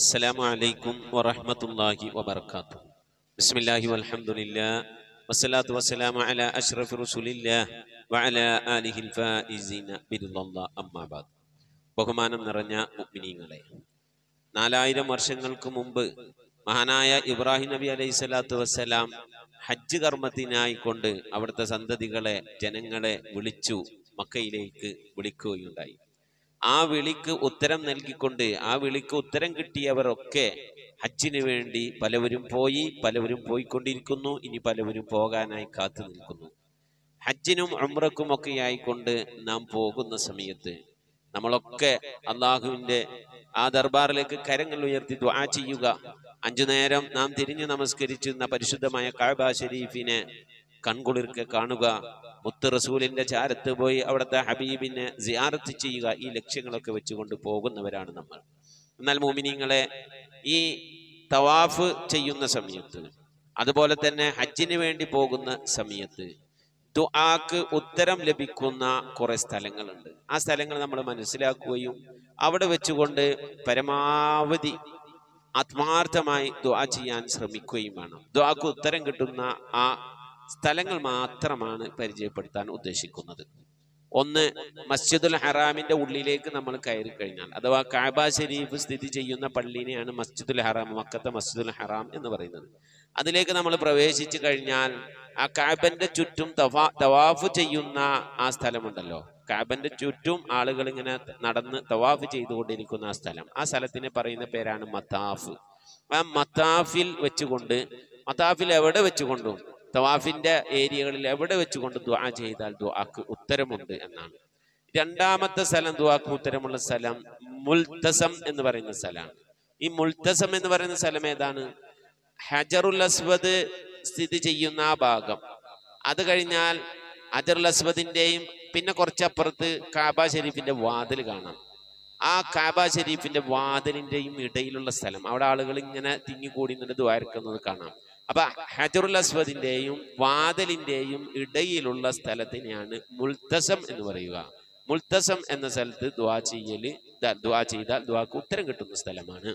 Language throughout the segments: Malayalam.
السلام عليكم ورحمة الله وبركاته بسم الله والحمد لله والصلاة والسلام على أشرف رسول الله وعلى آله الفائزين برضا الله أما بعد ബഹുമാനം നിറഞ്ഞ മുഗ്മിനീങ്ങളെ നാലായിരം വർഷങ്ങൾക്ക് മുമ്പ് മഹാനായ ഇബ്രാഹിം നബി അലൈഹി സ്വലാത്തു വസ്സലാം ഹജ്ജ് കർമ്മത്തിനായി കൊണ്ട് അവിടുത്തെ സന്തതികളെ ജനങ്ങളെ വിളിച്ചു മക്കയിലേക്ക് വിളിക്കുകയുണ്ടായി ആ വിളിക്ക് ഉത്തരം നൽകിക്കൊണ്ട് ആ വിളിക്ക് ഉത്തരം കിട്ടിയവരൊക്കെ ഹജ്ജിന് വേണ്ടി പലവരും പോയി പലവരും പോയിക്കൊണ്ടിരിക്കുന്നു ഇനി പലവരും പോകാനായി കാത്തു നിൽക്കുന്നു ഹജ്ജിനും ഉംറക്കും ഒക്കെ ആയിക്കൊണ്ട് നാം പോകുന്ന സമയത്ത് നമ്മളൊക്കെ അള്ളാഹുവിന്റെ ആ ദർബാറിലേക്ക് കരങ്ങൾ ഉയർത്തി ദ്വാ ചെയ്യുക അഞ്ചു നേരം നാം തിരിഞ്ഞു നമസ്കരിച്ചുന്ന പരിശുദ്ധമായ കാബ ഷരീഫിനെ കൺകുളിർക്കെ കാണുക മുത്ത് റസൂലിന്റെ ചാരത്ത് പോയി അവിടുത്തെ ഹബീബിനെ സിയാറത്ത് ചെയ്യുക ഈ ലക്ഷ്യങ്ങളൊക്കെ വെച്ചുകൊണ്ട് പോകുന്നവരാണ് നമ്മൾ എന്നാൽ മോമിനിങ്ങളെ ഈ തവാഫ് ചെയ്യുന്ന സമയത്ത് അതുപോലെ തന്നെ ഹജ്ജിന് വേണ്ടി പോകുന്ന സമയത്ത് ദുആക്ക് ഉത്തരം ലഭിക്കുന്ന കുറെ സ്ഥലങ്ങളുണ്ട് ആ സ്ഥലങ്ങൾ നമ്മൾ മനസ്സിലാക്കുകയും അവിടെ വെച്ചുകൊണ്ട് പരമാവധി ആത്മാർത്ഥമായി ദുആ ചെയ്യാൻ ശ്രമിക്കുകയും വേണം ദുആക്ക് ഉത്തരം കിട്ടുന്ന ആ സ്ഥലങ്ങൾ മാത്രമാണ് പരിചയപ്പെടുത്താൻ ഉദ്ദേശിക്കുന്നത് ഒന്ന് മസ്ജിദുൽ ഹറാമിന്റെ ഉള്ളിലേക്ക് നമ്മൾ കയറി കഴിഞ്ഞാൽ അഥവാ കാബ ഷരീഫ് സ്ഥിതി ചെയ്യുന്ന പള്ളിനെയാണ് മസ്ജിദുൽ ഹറാം മക്കത്തെ മസ്ജിദുൽ ഹറാം എന്ന് പറയുന്നത് അതിലേക്ക് നമ്മൾ പ്രവേശിച്ചു കഴിഞ്ഞാൽ ആ കാബന്റെ ചുറ്റും തവാ തവാഫ് ചെയ്യുന്ന ആ സ്ഥലമുണ്ടല്ലോ കാബന്റെ ചുറ്റും ആളുകൾ ഇങ്ങനെ നടന്ന് തവാഫ് ചെയ്തുകൊണ്ടിരിക്കുന്ന ആ സ്ഥലം ആ സ്ഥലത്തിന് പറയുന്ന പേരാണ് മത്താഫ് ആ മത്താഫിൽ വെച്ചുകൊണ്ട് മത്താഫിൽ എവിടെ വെച്ചുകൊണ്ടും തവാഫിന്റെ ഏരിയകളിൽ എവിടെ വെച്ചുകൊണ്ട് ദുആ ചെയ്താൽ ദുആക്ക് ഉത്തരമുണ്ട് എന്നാണ് രണ്ടാമത്തെ സ്ഥലം ദുആക്ക് ഉത്തരമുള്ള സ്ഥലം മുൽത്തസം എന്ന് പറയുന്ന സ്ഥലമാണ് ഈ മുൽത്തസം എന്ന് പറയുന്ന സ്ഥലം ഏതാണ് ഹജറുൽ അസ്വദ് സ്ഥിതി ചെയ്യുന്ന ആ ഭാഗം അത് കഴിഞ്ഞാൽ ഹജറുൽ അസ്വദിന്റെയും പിന്നെ കുറച്ചപ്പുറത്ത് കാബ ഷരീഫിന്റെ വാതിൽ കാണാം ആ കാബ ഷരീഫിന്റെ വാതിലിന്റെയും ഇടയിലുള്ള സ്ഥലം അവിടെ ആളുകൾ ഇങ്ങനെ തിങ്ങിക്കൂടി നിന്ന് ദ്വാരക്കുന്നത് കാണാം അപ്പൊ ഹജറുൽ അസ്വദിന്റെയും വാതിലിന്റെയും ഇടയിലുള്ള സ്ഥലത്തിനെയാണ് മുൽത്തസം എന്ന് പറയുക മുൽത്തസം എന്ന സ്ഥലത്ത് ദ്വാ ചെയ്യല് ദ്വാ ചെയ്താൽ ദ്വാക്ക് ഉത്തരം കിട്ടുന്ന സ്ഥലമാണ്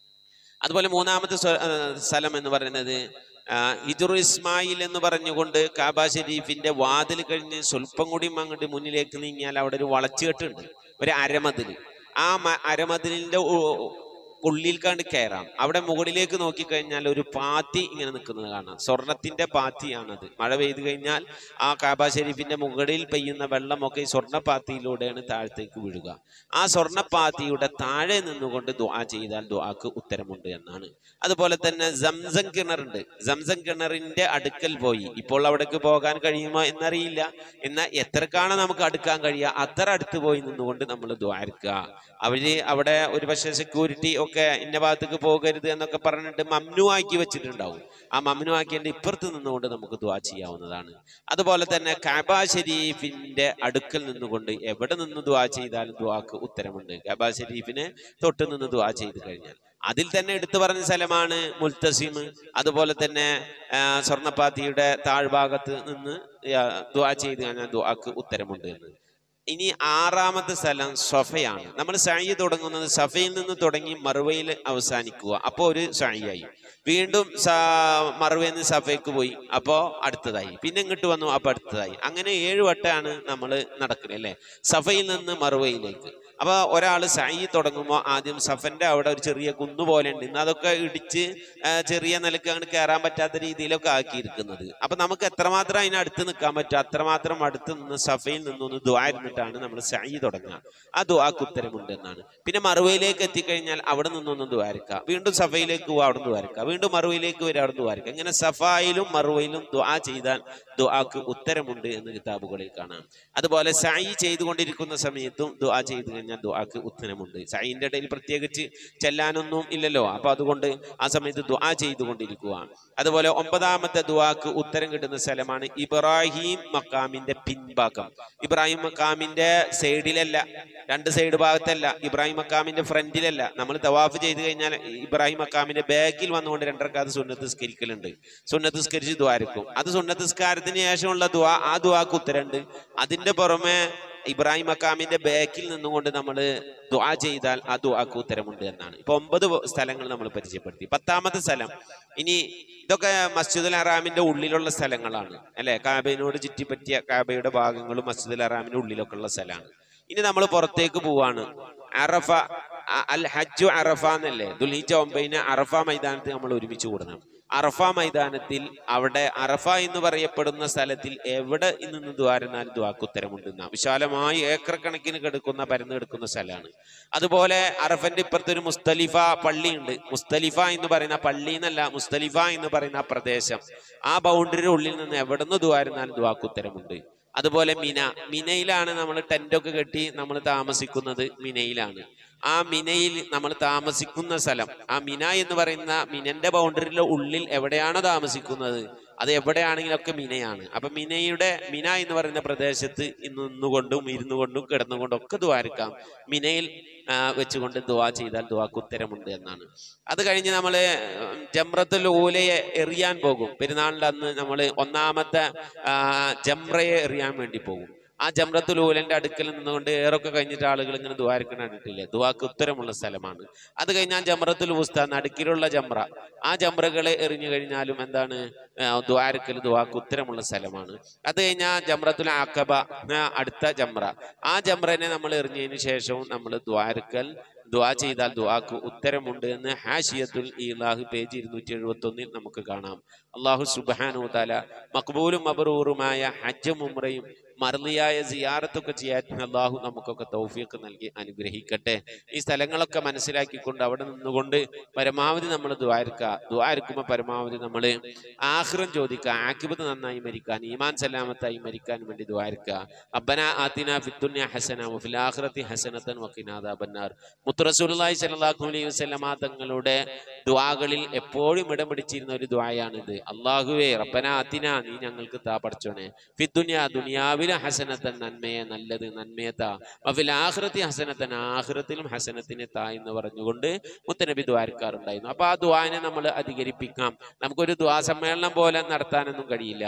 അതുപോലെ മൂന്നാമത്തെ സ്വ- ആ, സ്ഥലം എന്ന് പറയുന്നത് ഇജുറു ഇസ്മായിൽ എന്ന് പറഞ്ഞുകൊണ്ട് കാബ ഷരീഫിന്റെ വാതിൽ കഴിഞ്ഞ് സ്വല്പം കൂടി അങ്ങോട്ട് മുന്നിലേക്ക് നീങ്ങിയാൽ അവിടെ ഒരു വളച്ചുകെട്ടുണ്ട് ഒരു അരമതിൽ ആ മ- അരമതിലിന്റെ ഉ- ഉള്ളിൽ കണ്ട് കയറാം അവിടെ മുകളിലേക്ക് നോക്കിക്കഴിഞ്ഞാൽ ഒരു പാത്തി ഇങ്ങനെ നിൽക്കുന്നത് കാണാം സ്വർണത്തിന്റെ പാത്തിയാണത് മഴ പെയ്തു കഴിഞ്ഞാൽ ആ കാബ ഷരീഫിന്റെ മുകളിൽ പെയ്യുന്ന വെള്ളമൊക്കെ ഈ സ്വർണ്ണപ്പാത്തിയിലൂടെയാണ് താഴത്തേക്ക് വീഴുക ആ സ്വർണ്ണപ്പാത്തിയുടെ താഴെ നിന്നുകൊണ്ട് ദുആ ചെയ്താൽ ദുആക്ക് ഉത്തരമുണ്ട് എന്നാണ് അതുപോലെ തന്നെ സംസം കിണറുണ്ട് സംസം കിണറിന്റെ അടുക്കൽ പോയി ഇപ്പോൾ അവിടേക്ക് പോകാൻ കഴിയുമോ എന്നറിയില്ല എന്നാൽ എത്രക്കാണ് നമുക്ക് അടുക്കാൻ കഴിയുക അത്ര അടുത്ത് പോയി നിന്നുകൊണ്ട് നമ്മൾ ദ്വാരക്കുക അവര് അവിടെ ഒരു പക്ഷേ സെക്യൂരിറ്റി ഒക്കെ ഇന്ന ഭാഗത്തേക്ക് പോകരുത് എന്നൊക്കെ പറഞ്ഞിട്ട് മമ്നു ആക്കി വെച്ചിട്ടുണ്ടാവും ആ മമ്നു ആക്കിയതിന്റെ ഇപ്പുറത്ത് നിന്നുകൊണ്ട് നമുക്ക് ദ്വാ ചെയ്യാവുന്നതാണ് അതുപോലെ തന്നെ കാബ ഷരീഫിന്റെ അടുക്കൽ നിന്നുകൊണ്ട് എവിടെ നിന്ന് ദ്വാ ചെയ്താലും ദ്വാക്ക് ഉത്തരമുണ്ട് കാബ ഷരീഫിനെ തൊട്ട് നിന്ന് ദ്വാ ചെയ്ത് കഴിഞ്ഞാൽ അതിൽ തന്നെ എടുത്തു പറഞ്ഞ സ്ഥലമാണ് മുൽത്തസിം അതുപോലെ തന്നെ ആ, സ്വർണ്ണപ്പാത്തിയുടെ താഴ്ഭാഗത്ത് നിന്ന് ആ, ദ്വാ ചെയ്ത് കഴിഞ്ഞാൽ ദ്വാക്ക് ഉത്തരമുണ്ട് എന്ന് ഇനി ആറാമത്തെ സ്ഥലം സഫയാണ് നമ്മൾ സായി തുടങ്ങുന്നത് സഫയിൽ നിന്ന് തുടങ്ങി മറുവയിൽ അവസാനിക്കുക അപ്പോൾ ഒരു സായിയായി വീണ്ടും സ- മറുവയിൽ നിന്ന് സഫയ്ക്ക് പോയി അപ്പോൾ അടുത്തതായി പിന്നെ ഇങ്ങോട്ട് വന്നു അപ്പോൾ അടുത്തതായി അങ്ങനെ ഏഴ് വട്ടമാണ് നമ്മൾ നടക്കുന്നത് അല്ലേ സഫയിൽ നിന്ന് മറുവയിലേക്ക് അപ്പൊ ഒരാൾ സായി തുടങ്ങുമ്പോൾ ആദ്യം സഫന്റെ അവിടെ ഒരു ചെറിയ കുന്നു പോലെ ഉണ്ട് ഇന്ന് അതൊക്കെ ഇടിച്ച് ആ, ചെറിയ നിലക്ക് അങ്ങോട്ട് കയറാൻ പറ്റാത്ത രീതിയിലൊക്കെ ആക്കിയിരിക്കുന്നത് അപ്പൊ നമുക്ക് എത്രമാത്രം അതിന് അടുത്ത് നിൽക്കാൻ പറ്റും അത്രമാത്രം അടുത്ത് നിന്ന് സഫയിൽ നിന്നൊന്ന് ദ്വാരുന്നിട്ടാണ് നമ്മൾ സായി തുടങ്ങുക ആ ദ്വാക്ക് ഉത്തരമുണ്ട് എന്നാണ് പിന്നെ മറുവയിലേക്ക് എത്തിക്കഴിഞ്ഞാൽ അവിടെ നിന്നൊന്ന് ദ്വാരക്കുക വീണ്ടും സഫയിലേക്ക് പോവുക അവിടെ നിന്ന് ദ്വാരക്കുക വീണ്ടും മറുവയിലേക്ക് വരിക അവിടെ നിന്ന് ദ്വാരക്കുക ഇങ്ങനെ സഫായിലും മറുവയിലും ദ്വാ ചെയ്താൽ ദ്വാക്ക് ഉത്തരമുണ്ട് എന്ന് കിതാബുകളിൽ കാണാം അതുപോലെ സായി ചെയ്തുകൊണ്ടിരിക്കുന്ന സമയത്തും ദുആ ചെയ്തു കഴിഞ്ഞാൽ ദുആക്ക് ഉത്തരമുണ്ട് സായിന്റെ ഇടയിൽ പ്രത്യേകിച്ച് ചെല്ലാനൊന്നും ഇല്ലല്ലോ അപ്പൊ അതുകൊണ്ട് ആ സമയത്ത് ദുആ ചെയ്തുകൊണ്ടിരിക്കുക അതുപോലെ ഒമ്പതാമത്തെ ദുആക്ക് ഉത്തരം കിട്ടുന്ന സ്ഥലമാണ് ഇബ്രാഹിം മക്കാമിന്റെ പിൻഭാഗം ഇബ്രാഹിം മക്കാമിന്റെ സൈഡിലല്ല രണ്ട് സൈഡ് ഭാഗത്തല്ല ഇബ്രാഹിം മക്കാമിന്റെ ഫ്രണ്ടിലല്ല നമ്മൾ തവാഫ് ചെയ്ത് കഴിഞ്ഞാൽ ഇബ്രാഹിം മക്കാമിന്റെ ബാക്കിൽ വന്നുകൊണ്ട് രണ്ടരക്കാത് സുന്നത്ത് സ്കരിക്കലുണ്ട് സുന്നത്ത് സ്കരിച്ച് ദ്വാരക്കും അത് സുന്നത്ത് സ്കാരത്തിന് ശേഷമുള്ള ദുആ ആ ദുആക്ക് ഉത്തരമുണ്ട് അതിന്റെ പുറമെ ഇബ്രാഹിം മക്കാമിന്റെ ബാക്കിൽ നിന്നുകൊണ്ട് നമ്മൾ ദുആ ചെയ്താൽ ആ ദുആക്ക് ഉത്തരമുണ്ട് എന്നാണ് ഇപ്പൊ ഒമ്പത് സ്ഥലങ്ങൾ നമ്മൾ പരിചയപ്പെടുത്തി പത്താമത്തെ സ്ഥലം ഇനി ഇതൊക്കെ മസ്ജിദുൽ ഹറാമിന്റെ ഉള്ളിലുള്ള സ്ഥലങ്ങളാണ് അല്ലെ കാബയിനോട് ചുറ്റിപ്പറ്റിയ കാബയുടെ ഭാഗങ്ങളും മസ്ജിദുൽ ഹറാമിന്റെ ഉള്ളിലൊക്കെ ഉള്ള സ്ഥലമാണ് ഇനി നമ്മൾ പുറത്തേക്ക് പോവാണ് അറഫ അ- അൽ ഹജ്ജു അറഫ എന്നല്ലേ ദുൽഹിജ ഒമ്പതിന് അറഫ മൈതാനത്ത് നമ്മൾ ഒരുമിച്ച് കൂടണം അറഫ മൈതാനത്തിൽ അവിടെ അറഫ എന്ന് പറയപ്പെടുന്ന സ്ഥലത്തിൽ എവിടെ നിന്ന് ദ്വാരനാൽ ദ്വാക്ക് ഉത്തരമുണ്ട് എന്നാ വിശാലമായി ഏക്കർ കണക്കിന് കിടക്കുന്ന പരന്നു കിടക്കുന്ന സ്ഥലമാണ് അതുപോലെ അറഫന്റെ ഇപ്പുറത്ത് ഒരു മുസ്തലിഫ പള്ളിയുണ്ട് മുസ്തലിഫ എന്ന് പറയുന്ന പള്ളി എന്നല്ല മുസ്തലിഫ എന്ന് പറയുന്ന ആ പ്രദേശം ആ ബൗണ്ടറിയുടെ ഉള്ളിൽ നിന്ന് എവിടെ നിന്ന് ദ്വാരനാൽ ദ്വാക്ക് ഉത്തരമുണ്ട് അതുപോലെ മിന മിനയിലാണ് നമ്മൾ ടെന്റൊക്കെ കെട്ടി നമ്മൾ താമസിക്കുന്നത് മിനയിലാണ് ആ മിനയിൽ നമ്മൾ താമസിക്കുന്ന സ്ഥലം ആ മിന എന്ന് പറയുന്ന മിനന്റെ ബൗണ്ടറിയുടെ ഉള്ളിൽ എവിടെയാണോ താമസിക്കുന്നത് അത് എവിടെയാണെങ്കിലൊക്കെ മിനയാണ് അപ്പൊ മിനയുടെ മിന എന്ന് പറയുന്ന പ്രദേശത്ത് നിന്നുകൊണ്ടും ഇരുന്നു കൊണ്ടും കിടന്നുകൊണ്ടും ഒക്കെ ദ്വാരക്കാം മിനയിൽ ആ, വെച്ചുകൊണ്ട് ദുവാ ചെയ്താൽ ദുവാക്ക് ഉത്തരമുണ്ട് എന്നാണ് അത് കഴിഞ്ഞ് നമ്മൾ ജംറത്തുൽ ഊലയെ എറിയാൻ പോകും പെരുന്നാളിന്റെ അന്ന് നമ്മൾ ഒന്നാമത്തെ ആ, ജംറയെ എറിയാൻ വേണ്ടി പോകും ആ ജംറത്തുൽ ഊലന്റെ അടുക്കൽ നിന്നുകൊണ്ട് ഏറൊക്കെ കഴിഞ്ഞിട്ട് ആളുകൾ ഇങ്ങനെ ദ്വാരക്കണ കണ്ടിട്ടില്ലേ ദ്വാക്ക് ഉത്തരമുള്ള സ്ഥലമാണ് അത് കഴിഞ്ഞാൽ ജംറത്തുൽ ഉസ്ത നടുക്കിലുള്ള ജംറ ആ ജംറകളെ എറിഞ്ഞു കഴിഞ്ഞാലും എന്താണ് ദ്വാരക്കൽ ദ്വാക്ക് ഉത്തരമുള്ള സ്ഥലമാണ് അത് കഴിഞ്ഞാൽ ജംറത്തുൽ ആക്കബ ആ, അടുത്ത ജംറ ആ ജംറനെ നമ്മൾ എറിഞ്ഞതിന് ശേഷവും നമ്മൾ ദ്വാരക്കൽ ദുആ ചെയ്താൽ ദുആക്ക് ഉത്തരമുണ്ട് എന്ന് ഹാഷിയത്തുൽ ഈലാഹ് പേജ് ഇരുന്നൂറ്റി എഴുപത്തി ഒന്നിൽ നമുക്ക് കാണാം അള്ളാഹു സുബാനു താല മക്ബൂലും മബറൂറുമായ ഹജ്ജും ഉംറയും മറലിയായ സിയാറത്തൊക്കെ ചെയ്യാൻ അള്ളാഹു നമുക്കൊക്കെ തൗഫീഖ് നൽകി അനുഗ്രഹിക്കട്ടെ ഈ സ്ഥലങ്ങളൊക്കെ മനസ്സിലാക്കിക്കൊണ്ട് അവിടെ നിന്നുകൊണ്ട് പരമാവധി നമ്മൾ ദ്വാരക്കുക ദ്വാരക്കുമ്പോൾ പരമാവധി നമ്മൾ ആഹ്റം ചോദിക്കുക ആക്കിബത്ത് നന്നായി മരിക്കാൻ ഈമാൻ സലാമത്തായി മരിക്കാൻ വേണ്ടി ദ്വാരക്കുക അബ്ബന ആത്തിന ഫിദ്ദുന്യ ഹസന വഫിൽ ആഖിറതി ഹസനത്തൻ വഖിനാ അദാബന്നാർ മുത്തറസൂലുള്ളാഹി സ്വല്ലല്ലാഹു അലൈഹി വസല്ലമ തങ്ങളുടെ ദുആകളിൽ എപ്പോഴും ഇടം പിടിച്ചിരുന്ന ഒരു ദുആയാണിത് അള്ളാഹുവേ റബ്ബന ആത്തിന നീ ഞങ്ങൾക്ക് താ പഠിച്ചോനെ ഫിദ്ദുന്യ ദുനിയാവിലെ ഹസനത്തൻ നന്മയെ നല്ലത് നന്മയെ താ വഫിൽ ആഖിറതി ഹസനത്തൻ ആഖിറത്തിലും ഹസനത്തിനെ താ എന്ന് പറഞ്ഞുകൊണ്ട് മുത്തനബി ദ്വാരക്കാറുണ്ടായിരുന്നു അപ്പൊ ആ ദ്വാനെ നമ്മൾ അധികരിപ്പിക്കാം നമുക്കൊരു ദ്വാ സമ്മേളനം പോലെ നടത്താനൊന്നും കഴിയില്ല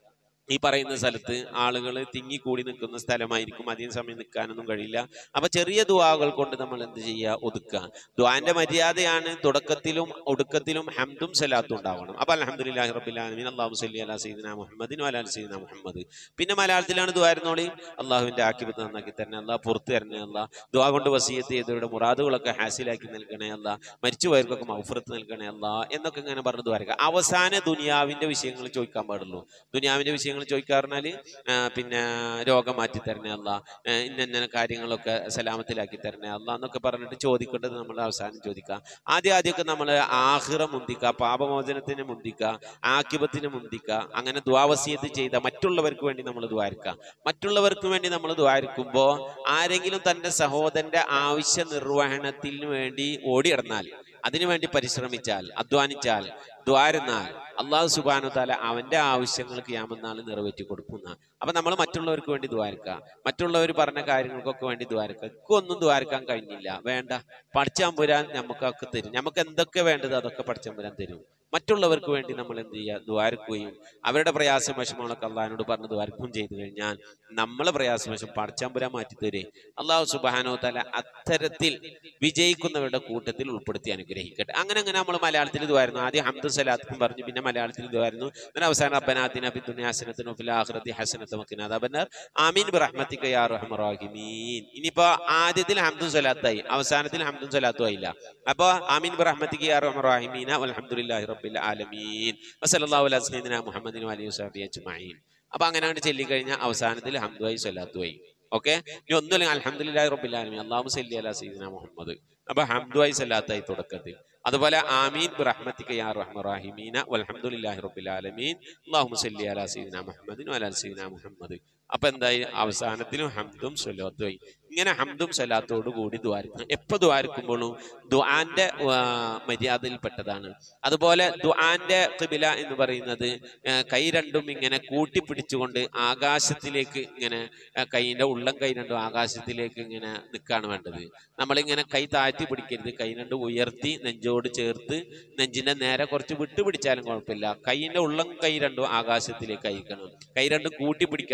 ഈ പറയുന്ന സ്ഥലത്ത് ആളുകൾ തിങ്ങിക്കൂടി നിൽക്കുന്ന സ്ഥലമായിരിക്കും അധികം സമയം നിൽക്കാനൊന്നും കഴിയില്ല അപ്പൊ ചെറിയ ദുവാകൾ കൊണ്ട് നമ്മൾ എന്ത് ചെയ്യുക ഒതുക്കുക ദുആന്റെ മര്യാദയാണ് തുടക്കത്തിലും ഒടുക്കത്തിലും ഹംദും സലാത്തും ഉണ്ടാവണം അപ്പൊ അലഹമുല്ലാഹി റബ്ബിലാലമീൻ അള്ളാഹു സല്ലി അലാ സയ്യിദിന മുഹമ്മദിൻ വലാ സയ്യിദിന മുഹമ്മദ് പിന്നെ മലയാളത്തിലാണ് ദുആരുന്നോളി അള്ളാഹുവിന്റെ ആക്കിബത്ത് നന്നാക്കി തരണേ അല്ലാ പുറത്തു തരണേ അല്ലാ ദുആ കൊണ്ട് വസീയത്ത് ചെയ്തവരുടെ മുറാദുകളൊക്കെ ഹാസിലാക്കി നൽകണേ അല്ലാ മരിച്ചുപോയവർക്കൊക്കെ മൗഫറത്ത് നൽകണേ അല്ലാ എന്നൊക്കെ ഇങ്ങനെ പറഞ്ഞു ദ്വാരക അവസാന ദുനിയാവിന്റെ വിഷയങ്ങൾ ചോദിക്കാൻ പാടുള്ളൂ ദുനിയാവിന്റെ വിഷയങ്ങൾ ചോദിക്കാറിഞ്ഞാല് പിന്നെ രോഗം മാറ്റി തരണേ അല്ല ഇന്ന ഇന്ന കാര്യങ്ങളൊക്കെ സലാമത്തിലാക്കി തരണേ അല്ല എന്നൊക്കെ പറഞ്ഞിട്ട് ചോദിക്കേണ്ടത് നമ്മൾ അവസാനം ചോദിക്കുക ആദ്യം ആദ്യമൊക്കെ നമ്മൾ ആഹിറ മുന്തിക്കുക പാപമോചനത്തിന് മുന്തിക്കുക ആക്കിബത്തിന് മുന്തിക്കുക അങ്ങനെ ദ്വാവസീയത്ത് ചെയ്ത മറ്റുള്ളവർക്ക് വേണ്ടി നമ്മൾ ദ്വാരിക്കുക മറ്റുള്ളവർക്ക് വേണ്ടി നമ്മൾ ദ്വാരിക്കുമ്പോൾ ആരെങ്കിലും തന്റെ സഹോദരന്റെ ആവശ്യ നിർവഹണത്തിന് വേണ്ടി ഓടിയിടന്നാൽ അതിനുവേണ്ടി പരിശ്രമിച്ചാൽ അധ്വാനിച്ചാൽ ദ്വാരുന്നാൽ അള്ളാഹു സുബാനു താല അവന്റെ ആവശ്യങ്ങൾക്ക് യാമെന്നാൾ നിറവേറ്റി കൊടുക്കുന്ന അപ്പൊ നമ്മൾ മറ്റുള്ളവർക്ക് വേണ്ടി ദ്വാരക്കുക മറ്റുള്ളവർ പറഞ്ഞ കാര്യങ്ങൾക്കൊക്കെ വേണ്ടി ദ്വാരക്കുക ഒന്നും ദ്വാരക്കാൻ കഴിഞ്ഞില്ല വേണ്ട പഠിച്ചാമ്പുരാൻ നമുക്കൊക്കെ തരും നമുക്ക് എന്തൊക്കെ വേണ്ടത് അതൊക്കെ പഠിച്ചാമ്പുരാൻ തരും മറ്റുള്ളവർക്ക് വേണ്ടി നമ്മൾ എന്ത് ചെയ്യുക ദ്വാരക്കുകയും അവരുടെ പ്രയാസം വിഷമങ്ങളൊക്കെ അള്ളഹാനോട് പറഞ്ഞ് ദ്വാരക്കുകയും ചെയ്തു കഴിഞ്ഞാൽ നമ്മളെ പ്രയാസം വിഷം പഠിച്ചാമ്പുരാൻ മാറ്റി തരേ അള്ളാഹു സുബാനോ തല അത്തരത്തിൽ വിജയിക്കുന്നവരുടെ കൂട്ടത്തിൽ ഉൾപ്പെടുത്തി അനുഗ്രഹിക്കട്ടെ അങ്ങനെ അങ്ങനെ നമ്മൾ മലയാളത്തിൽ ഇതുവായിരുന്നു ആദ്യം ഹംദു സലാത്തും പറഞ്ഞു പിന്നെ മലയാളത്തിൽ ഇതുവായിരുന്നു പിന്നെ അവസാനം അബ്ബനാത്തിന ഫിദ്ദുനിയ ഫിൽ ആഖിറതി ഹസനത്തും വഖിനാ അദാബന്നാർ ആമീൻ ബിറഹ്മതിക യാ അർഹമർ റഹീമീൻ ഇനിയിപ്പോ ആദ്യത്തിൽ ഹംദും സലാത്തായി അവസാനത്തിൽ ഹംദും സലാത്തും ആയില്ല അപ്പൊ ആമീൻ ബിറഹ്മതിക യാ അർഹമർ റഹീമീന വൽഹംദുലില്ലാഹി റബ്ബിൽ ആലമീൻ വസല്ലല്ലാഹു അലാ സയ്യിദിന മുഹമ്മദിൻ വഅലിഹി വസഹബിഹി അജ്മഈൻ അപ്പൊ അങ്ങനെ അങ്ങോട്ട് ചൊല്ലിക്കഴിഞ്ഞാൽ അവസാനത്തിൽ ഹംദുമായി സലാത്തുമായി ഓക്കെ ഇനി ഒന്നുമില്ല അൽഹംദുലില്ലാഹി റബ്ബിൽ ആലമീൻ അല്ലാഹു സല്ലി അലാ സയ്യിദിന മുഹമ്മദ് അപ്പൊ ഹംദുമായി സലാത്തായി തുടക്കത്തിൽ അതുപോലെ ആമീൻ ബിറഹ്മതിക യാ അർഹമർ റഹീമീന വൽഹംദുലില്ലാഹി റബ്ബിൽ ആലമീൻ അല്ലാഹു സല്ലി അലാ സയ്യിദിന മുഹമ്മദിൻ വഅലാ സയ്യിദിന മുഹമ്മദ് അപ്പൊ എന്തായി അവസാനത്തിലും ഹംദും സ്വലാത്തുമായി ഇങ്ങനെ ഹംദും സലാത്തോടു കൂടി ദ്വാരിക്കണം എപ്പോ ദ്വാരിക്കുമ്പോഴും ദുആന്റെ ആ, മര്യാദയിൽപ്പെട്ടതാണ് അതുപോലെ ദുആന്റെ കിബില എന്ന് പറയുന്നത് ആ, കൈ രണ്ടും ഇങ്ങനെ കൂട്ടിപ്പിടിച്ചുകൊണ്ട് ആകാശത്തിലേക്ക് ഇങ്ങനെ ആ, കൈയിന്റെ ഉള്ളം കൈ രണ്ടും ആകാശത്തിലേക്ക് ഇങ്ങനെ നിൽക്കാണ് വേണ്ടത് നമ്മളിങ്ങനെ കൈ താഴ്ത്തി പിടിക്കരുത് കൈ രണ്ടും ഉയർത്തി നെഞ്ചോട് ചേർത്ത് നെഞ്ചിന്റെ നേരെ കുറച്ച് വിട്ടു പിടിച്ചാലും കുഴപ്പമില്ല കൈയിന്റെ ഉള്ളം കൈ രണ്ടും ആകാശത്തിലേക്ക് അയക്കണം കൈ രണ്ടും കൂട്ടി പിടിക്കാൻ പാടില്ല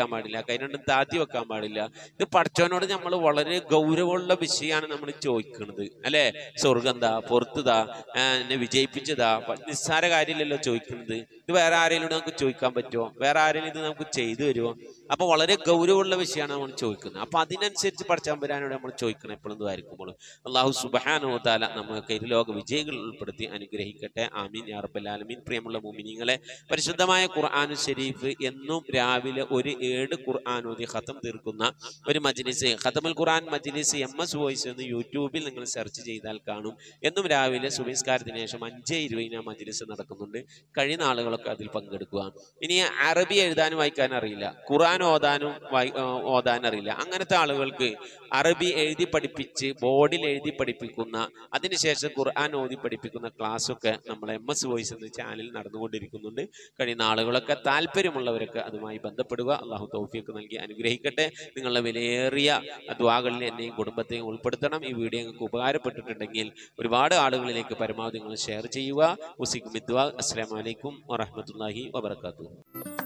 ഉണ്ടാക്കുക അതിനൊന്നും താത്തി വെക്കാൻ പാടില്ല ഇത് പഠിച്ചവനോട് നമ്മൾ വളരെ ഗൗരവമുള്ള വിഷയമാണ് നമ്മൾ ചോദിക്കുന്നത് അല്ലെ സ്വർഗം എന്താ പുറത്തുതാ എന്നെ വിജയിപ്പിച്ചതാ പ- നിസ്സാര കാര്യമില്ലല്ലോ ചോദിക്കുന്നത് ഇത് വേറെ ആരെങ്കിലും നമുക്ക് ചോദിക്കാൻ പറ്റുമോ വേറെ ആരെങ്കിലും ഇത് നമുക്ക് ചെയ്തു തരുമോ അപ്പൊ വളരെ ഗൗരവമുള്ള വിഷയമാണ് നമ്മൾ ചോദിക്കുന്നത് അപ്പൊ അതിനനുസരിച്ച് പഠിച്ചാമ്പരാനോട് നമ്മൾ ചോദിക്കണം എപ്പോഴും ആയിരിക്കുമ്പോൾ അള്ളാഹു സുബാനോ താല നമുക്ക് ഇരുലോക വിജയികൾ ഉൾപ്പെടുത്തി അനുഗ്രഹിക്കട്ടെ ആമീൻ യാ റബ്ബൽ ആലമീൻ പ്രിയമുള്ള മുമിനിങ്ങളെ പരിശുദ്ധമായ ഖുർആാനു ഷരീഫ് എന്നും രാവിലെ ഒരു ഏഴ് ഖുർആൻ ഓതി ഖത്തം തീർക്കുന്ന ഒരു മജ്ലിസ് ഖത്തമുൽ ഖുർആൻ മജ്ലിസ് എം എസ് വോയിസ് എന്ന് യൂട്യൂബിൽ നിങ്ങൾ സെർച്ച് ചെയ്താൽ കാണും എന്നും രാവിലെ സുബിസ്കാരത്തിന് ശേഷം അഞ്ച് ഇരുപതിന് ആ മജ്ലിസ് നടക്കുന്നുണ്ട് കഴിയുന്ന ആളുകളൊക്കെ അതിൽ പങ്കെടുക്കുക ഇനി അറബി എഴുതാനും വായിക്കാനും അറിയില്ല ഖുർആൻ ഓതാനും വായി- ആ, ഓതാനും അറിയില്ല അങ്ങനത്തെ ആളുകൾക്ക് അറബി എഴുതി പഠിപ്പിച്ച് ബോർഡിൽ എഴുതി പഠിപ്പിക്കുന്ന അതിനുശേഷം ഖുർആൻ ഓതി പഠിപ്പിക്കുന്ന ക്ലാസ് ഒക്കെ നമ്മൾ എം എസ് വോയിസ് എന്ന ചാനൽ നടന്നുകൊണ്ടിരിക്കുന്നുണ്ട് കഴിയുന്ന ആളുകളൊക്കെ താല്പര്യമുള്ളവരൊക്കെ അതുമായി ബന്ധപ്പെടുക അള്ളാഹു തൗഫീഖ് നൽകി അനുഗ്രഹിക്കട്ടെ നിങ്ങളുടെ വിലയേറിയ ദ്വാകളിൽ എന്നെയും കുടുംബത്തെയും ഉൾപ്പെടുത്തണം ഈ വീഡിയോ നിങ്ങൾക്ക് ഉപകാരപ്പെട്ടിട്ടുണ്ടെങ്കിൽ ഒരുപാട് ആളുകളിലേക്ക് പരമാവധി നിങ്ങൾ ഷെയർ ചെയ്യുക ഉസിക്കും അസ്സാം വലൈക്കും വറഹമത്തല്ലാഹി വബർക്കാത്തു